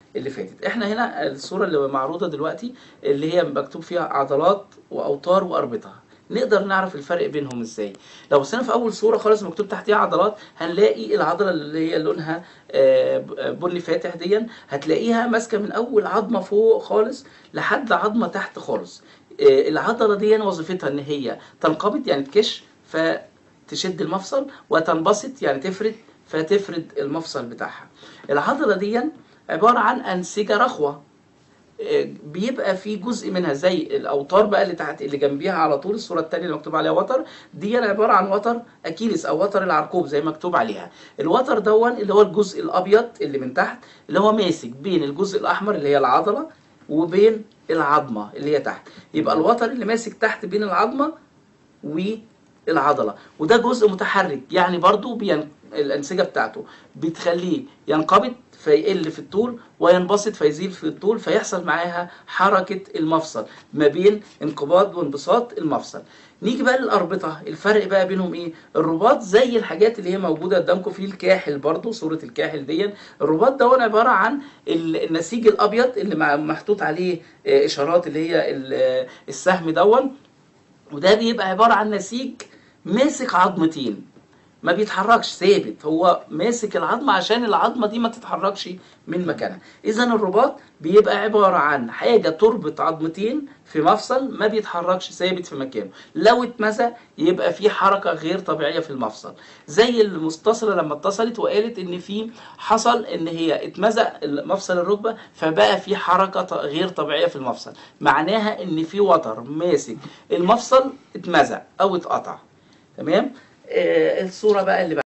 اللي فاتت احنا هنا الصورة اللي معروضة دلوقتي اللي هي مكتوب فيها عضلات واوتار واربطة نقدر نعرف الفرق بينهم ازاي لو بصينا في اول صورة خالص مكتوب تحتها عضلات هنلاقي العضلة اللي هي لونها آه، بني فاتح دي هتلاقيها ماسكة من اول عظمة فوق خالص لحد عظمة تحت خالص آه، العضلة دي وظيفتها ان هي تنقبض يعني تكش فتشد المفصل وتنبسط يعني تفرد فتفرد المفصل بتاعها العضلة دي عبارة عن أنسجة رخوة آه، بيبقى في جزء منها زي الاوتار بقى اللي تحت اللي جنبيها على طول الصوره الثانيه اللي مكتوب عليها وتر دي عباره عن وتر اكيلس او وتر العرقوب زي ما مكتوب عليها الوتر دون اللي هو الجزء الابيض اللي من تحت اللي هو ماسك بين الجزء الاحمر اللي هي العضله وبين العظمه اللي هي تحت يبقى الوتر اللي ماسك تحت بين العظمه والعضله وده جزء متحرك يعني برضو بين الانسجه بتاعته بتخليه ينقبض فيقل في الطول وينبسط فيزيد في الطول فيحصل معاها حركه المفصل ما بين انقباض وانبساط المفصل نيجي بقى للاربطه الفرق بقى بينهم ايه الرباط زي الحاجات اللي هي موجوده قدامكم في الكاحل برضو صوره الكاحل دي الرباط ده عباره عن ال- النسيج الابيض اللي مع- محطوط عليه آه، اشارات اللي هي ال- آه، السهم دون وده بيبقى عبارة عن نسيج ماسك عظمتين ما بيتحركش ثابت هو ماسك العظمة عشان العظمة دي ما تتحركش من مكانها إذا الرباط بيبقى عبارة عن حاجة تربط عظمتين في مفصل ما بيتحركش ثابت في مكانه لو اتمزق يبقى في حركة غير طبيعية في المفصل زي المتصلة لما اتصلت وقالت ان في حصل ان هي اتمزق مفصل الركبة فبقى في حركة ط- غير طبيعية في المفصل معناها ان في وتر ماسك المفصل اتمزق او اتقطع تمام آه الصورة بقى اللي